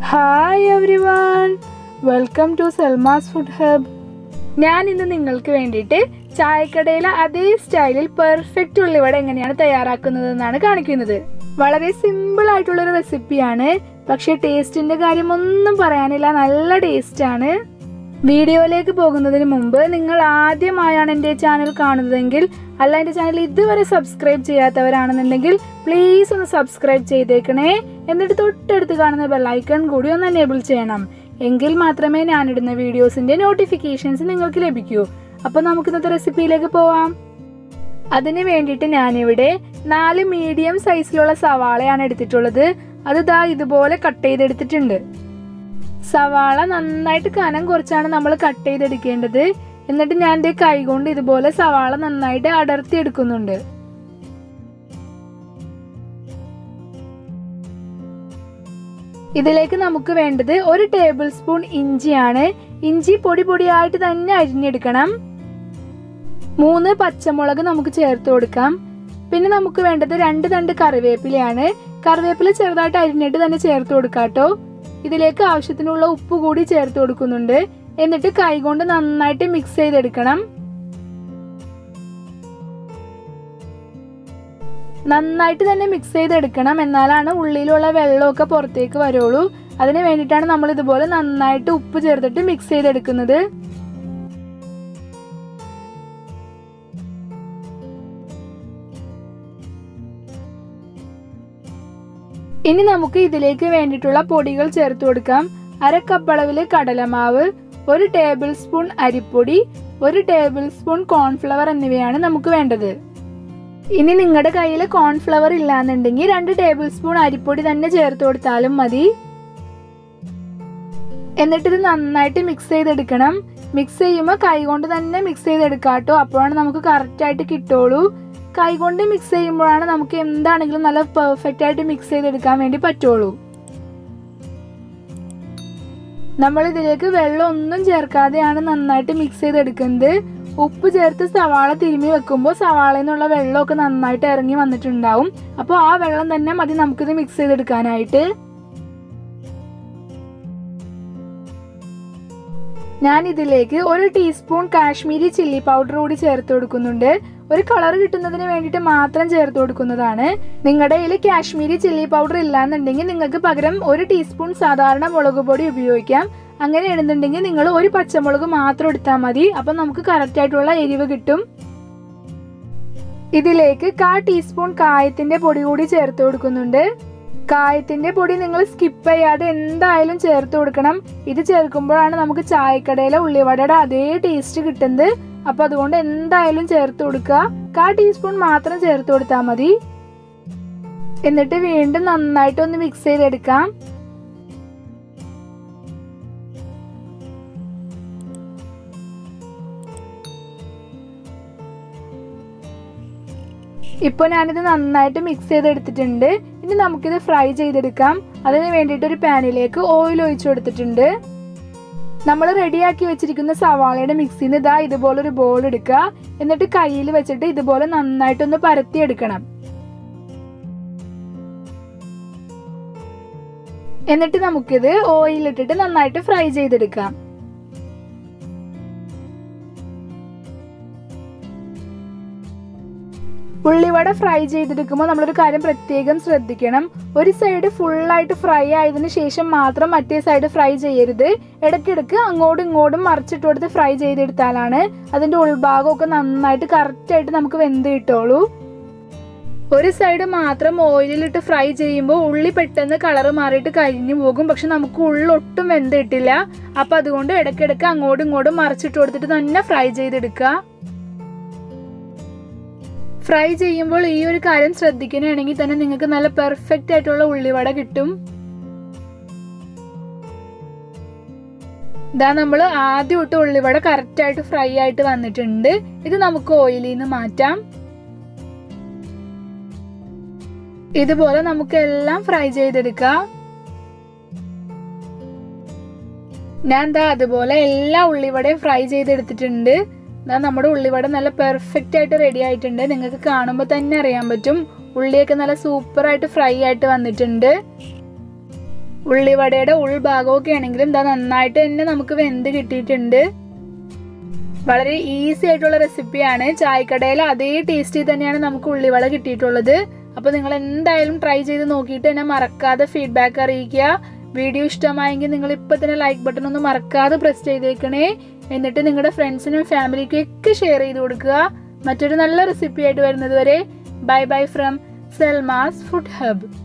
hi everyone welcome to Salma's food hub ഞാൻ ഇന്ന് നിങ്ങൾക്ക് വേണ്ടിയിട്ട് ചായക്കടയിലെ അതേ സ്റ്റൈലിൽ പെർഫെക്റ്റ് ഉള്ളിവട എങ്ങനെയാണ് തയ്യാറാക്കുന്നതെന്നാണ് കാണിക്കുന്നത് വളരെ സിമ്പിൾ ആയിട്ടുള്ളൊരു റെസിപ്പിയാണ് പക്ഷേ ടേസ്റ്റിന്റെ കാര്യം ഒന്നും പറയാനില്ല നല്ല ടേസ്റ്റാണ് വീഡിയോയിലേക്ക് പോകുന്നതിന് മുമ്പ് നിങ്ങൾ ആദ്യമായാണ് എൻ്റെ ചാനൽ കാണുന്നതെങ്കിൽ അല്ല എൻ്റെ ചാനൽ ഇതുവരെ സബ്സ്ക്രൈബ് ചെയ്യാത്തവരാണെന്നുണ്ടെങ്കിൽ പ്ലീസ് ഒന്ന് സബ്സ്ക്രൈബ് ചെയ്തേക്കണേ എന്നിട്ട് തൊട്ടടുത്ത് കാണുന്ന ബെല്ലൈക്കൺ കൂടി ഒന്ന് എനേബിൾ ചെയ്യണം എങ്കിൽ മാത്രമേ ഞാനിടുന്ന വീഡിയോസിൻ്റെ നോട്ടിഫിക്കേഷൻസ് നിങ്ങൾക്ക് ലഭിക്കൂ അപ്പോൾ നമുക്ക് ഇന്നത്തെ റെസിപ്പിയിലേക്ക് പോവാം അതിന് വേണ്ടിയിട്ട് ഞാനിവിടെ നാല് മീഡിയം സൈസിലുള്ള സവാളയാണ് എടുത്തിട്ടുള്ളത് അത് ദാ ഇതുപോലെ കട്ട് ചെയ്തെടുത്തിട്ടുണ്ട് സവാള നന്നായിട്ട് കനം കുറച്ചാണ് നമ്മൾ കട്ട് ചെയ്തെടുക്കേണ്ടത് എന്നിട്ട് ഞാൻ എൻ്റെ കൈ കൊണ്ട് ഇതുപോലെ സവാള നന്നായിട്ട് അടർത്തി എടുക്കുന്നുണ്ട് ഇതിലേക്ക് നമുക്ക് വേണ്ടത് ഒരു ടേബിൾ സ്പൂൺ ഇഞ്ചിയാണ് ഇഞ്ചി പൊടി പൊടിയായിട്ട് തന്നെ അരിഞ്ഞെടുക്കണം മൂന്ന് പച്ചമുളക് നമുക്ക് ചേർത്ത് കൊടുക്കാം പിന്നെ നമുക്ക് വേണ്ടത് രണ്ട് തണ്ട് കറിവേപ്പിലയാണ് കറിവേപ്പില ചെറുതായിട്ട് അരിഞ്ഞിട്ട് തന്നെ ചേർത്ത് കൊടുക്കാട്ടോ ഇതിലേക്ക് ആവശ്യത്തിനുള്ള ഉപ്പ് കൂടി ചേർത്ത് കൊടുക്കുന്നുണ്ട് എന്നിട്ട് കൈകൊണ്ട് നന്നായിട്ട് മിക്സ് ചെയ്തെടുക്കണം നന്നായിട്ട് തന്നെ മിക്സ് ചെയ്തെടുക്കണം എന്നാലാണ് ഉള്ളിലുള്ള വെള്ളമൊക്കെ പുറത്തേക്ക് വരുള്ളൂ അതിന് വേണ്ടിയിട്ടാണ് നമ്മൾ ഇതുപോലെ നന്നായിട്ട് ഉപ്പ് ചേർത്തിട്ട് മിക്സ് ചെയ്തെടുക്കുന്നത് ഇനി നമുക്ക് ഇതിലേക്ക് വേണ്ടിയിട്ടുള്ള പൊടികൾ ചേർത്ത് കൊടുക്കാം അര കപ്പ് അളവിൽ കടലമാവ് ഒരു ടേബിൾ സ്പൂൺ അരിപ്പൊടി ഒരു ടേബിൾ സ്പൂൺ കോൺഫ്ലവർ എന്നിവയാണ് നമുക്ക് വേണ്ടത് ഇനി നിങ്ങളുടെ കയ്യിൽ കോൺഫ്ലവർ ഇല്ലാന്നുണ്ടെങ്കിൽ രണ്ട് ടേബിൾ സ്പൂൺ അരിപ്പൊടി തന്നെ ചേർത്ത് കൊടുത്താലും മതി എന്നിട്ട് ഇത് നന്നായിട്ട് മിക്സ് ചെയ്തെടുക്കണം മിക്സ് ചെയ്യുമ്പോൾ കൈകൊണ്ട് തന്നെ മിക്സ് ചെയ്തെടുക്കാട്ടോ അപ്പോഴാണ് നമുക്ക് കറക്റ്റായിട്ട് കിട്ടുള്ളൂ കൈകൊണ്ട് മിക്സ് ചെയ്യുമ്പോഴാണ് നമുക്ക് എന്താണെങ്കിലും നല്ല പെർഫെക്റ്റ് ആയിട്ട് മിക്സ് ചെയ്തെടുക്കാൻ വേണ്ടി പറ്റുള്ളൂ നമ്മൾ ഇതിലേക്ക് വെള്ളം ഒന്നും ചേർക്കാതെയാണ് നന്നായിട്ട് മിക്സ് ചെയ്തെടുക്കുന്നത് ഉപ്പ് ചേർത്ത് സവാള തിരുമ്മി വെക്കുമ്പോൾ സവാളയിൽ നിന്നുള്ള വെള്ളമൊക്കെ നന്നായിട്ട് ഇറങ്ങി വന്നിട്ടുണ്ടാവും അപ്പോൾ ആ വെള്ളം തന്നെ മതി നമുക്കിത് മിക്സ് ചെയ്തെടുക്കാനായിട്ട് ഞാൻ ഇതിലേക്ക് ഒരു ടീസ്പൂൺ കാശ്മീരി ചില്ലി പൗഡർ കൂടി ചേർത്ത് കൊടുക്കുന്നുണ്ട് ഒരു കളർ കിട്ടുന്നതിന് വേണ്ടിയിട്ട് മാത്രം ചേർത്ത് കൊടുക്കുന്നതാണ് നിങ്ങളുടെ കയ്യിൽ കാശ്മീരി ചില്ലി പൗഡർ ഇല്ലാന്നുണ്ടെങ്കിൽ നിങ്ങൾക്ക് പകരം ഒരു ടീസ്പൂൺ സാധാരണ മുളക് പൊടി ഉപയോഗിക്കാം അങ്ങനെ ഇടുന്നുണ്ടെങ്കിൽ നിങ്ങൾ ഒരു പച്ചമുളക് മാത്രം എടുത്താൽ മതി അപ്പം നമുക്ക് കറക്റ്റ് ആയിട്ടുള്ള എരിവ് കിട്ടും ഇതിലേക്ക് കാ ടീസ്പൂൺ കായത്തിന്റെ പൊടി കൂടി ചേർത്ത് കൊടുക്കുന്നുണ്ട് കായത്തിന്റെ പൊടി നിങ്ങൾ സ്കിപ്പ് ചെയ്യാതെ എന്തായാലും ചേർത്ത് കൊടുക്കണം ഇത് ചേർക്കുമ്പോഴാണ് നമുക്ക് ചായക്കടയിലെ ഉള്ളിവടയുടെ അതേ ടേസ്റ്റ് കിട്ടുന്നത് അപ്പൊ അതുകൊണ്ട് എന്തായാലും ചേർത്ത് കൊടുക്കുക കാ ടീസ്പൂൺ മാത്രം ചേർത്ത് കൊടുത്താൽ മതി എന്നിട്ട് വീണ്ടും നന്നായിട്ട് ഒന്ന് മിക്സ് ചെയ്തെടുക്കാം ഇപ്പോൾ ഞാനിത് നന്നായിട്ട് മിക്സ് ചെയ്തെടുത്തിട്ടുണ്ട് ഇനി നമുക്കിത് ഫ്രൈ ചെയ്തെടുക്കാം അതിന് വേണ്ടിയിട്ട് ഒരു പാനിലേക്ക് ഓയിൽ ഒഴിച്ചു കൊടുത്തിട്ടുണ്ട് നമ്മൾ റെഡിയാക്കി വെച്ചിരിക്കുന്ന സവാളയുടെ മിക്സിയിൽ നിന്ന് ഇതാ ഇതുപോലെ ഒരു ബോൾ എടുക്കുക എന്നിട്ട് കയ്യിൽ വെച്ചിട്ട് ഇതുപോലെ നന്നായിട്ടൊന്ന് പരത്തിയെടുക്കണം എന്നിട്ട് നമുക്കിത് ഓയിലിട്ടിട്ട് നന്നായിട്ട് ഫ്രൈ ചെയ്തെടുക്കാം ഉള്ളിവട ഫ്രൈ ചെയ്തെടുക്കുമ്പോൾ നമ്മളൊരു കാര്യം പ്രത്യേകം ശ്രദ്ധിക്കണം ഒരു സൈഡ് ഫുള്ളായിട്ട് ഫ്രൈ ആയതിനു ശേഷം മാത്രം മറ്റേ സൈഡ് ഫ്രൈ ചെയ്യരുത് ഇടയ്ക്കിടയ്ക്ക് അങ്ങോട്ടും ഇങ്ങോട്ടും മറിച്ചിട്ട് കൊടുത്ത് ഫ്രൈ ചെയ്തെടുത്താലാണ് അതിൻ്റെ ഉൾഭാഗമൊക്കെ നന്നായിട്ട് കറക്റ്റായിട്ട് നമുക്ക് വെന്ത് കിട്ടുള്ളൂ ഒരു സൈഡ് മാത്രം ഓയിലിട്ട് ഫ്രൈ ചെയ്യുമ്പോൾ ഉള്ളി പെട്ടെന്ന് കളർ മാറിയിട്ട് കരിഞ്ഞു പോകും പക്ഷെ നമുക്ക് ഉള്ളൊട്ടും വെന്ത് കിട്ടില്ല അപ്പം അതുകൊണ്ട് ഇടയ്ക്കിടയ്ക്ക് അങ്ങോട്ടും ഇങ്ങോട്ടും മറിച്ചിട്ട് കൊടുത്തിട്ട് തന്നെ ഫ്രൈ ചെയ്തെടുക്കുക ഫ്രൈ ചെയ്യുമ്പോൾ ഈ ഒരു കാര്യം ശ്രദ്ധിക്കുകയാണെങ്കിൽ തന്നെ നിങ്ങൾക്ക് നല്ല പെർഫെക്റ്റ് ആയിട്ടുള്ള ഉള്ളിവട കിട്ടും ഇതാ നമ്മൾ ആദ്യം ഇട്ട് ഉള്ളിവട കറക്റ്റായിട്ട് ഫ്രൈ ആയിട്ട് വന്നിട്ടുണ്ട് ഇത് നമുക്ക് ഓയിലിൽ നിന്ന് മാറ്റാം ഇതുപോലെ നമുക്ക് എല്ലാം ഫ്രൈ ചെയ്തെടുക്കാം ഞാൻ എന്താ അതുപോലെ എല്ലാ ഉള്ളിവടയും ഫ്രൈ ചെയ്തെടുത്തിട്ടുണ്ട് ഇതാ നമ്മുടെ ഉള്ളിവട നല്ല പെർഫെക്റ്റ് ആയിട്ട് റെഡി ആയിട്ടുണ്ട് നിങ്ങൾക്ക് കാണുമ്പോൾ തന്നെ അറിയാൻ പറ്റും ഉള്ളിയൊക്കെ നല്ല സൂപ്പർ ആയിട്ട് ഫ്രൈ ആയിട്ട് വന്നിട്ടുണ്ട് ഉള്ളിവടയുടെ ഉൾഭാഗമൊക്കെ ആണെങ്കിലും ഇതാ നന്നായിട്ട് തന്നെ നമുക്ക് വെന്ത് കിട്ടിയിട്ടുണ്ട് വളരെ ഈസി ആയിട്ടുള്ള റെസിപ്പിയാണ് ചായക്കടയിൽ അതേ ടേസ്റ്റിൽ തന്നെയാണ് നമുക്ക് ഉള്ളിവട കിട്ടിയിട്ടുള്ളത് അപ്പോൾ നിങ്ങൾ എന്തായാലും ട്രൈ ചെയ്ത് നോക്കിയിട്ട് എന്നെ മറക്കാതെ ഫീഡ്ബാക്ക് അറിയിക്കുക വീഡിയോ ഇഷ്ടമായെങ്കിൽ നിങ്ങൾ ഇപ്പോൾ തന്നെ ലൈക്ക് ബട്ടൺ ഒന്ന് മറക്കാതെ പ്രസ് ചെയ്തേക്കണേ എന്നിട്ട് നിങ്ങളുടെ ഫ്രണ്ട്സിനും ഫാമിലിക്കും ഒക്കെ ഷെയർ ചെയ്ത് കൊടുക്കുക മറ്റൊരു നല്ല റെസിപ്പി ആയിട്ട് വരുന്നത് വരെ bye bye from Salma's food hub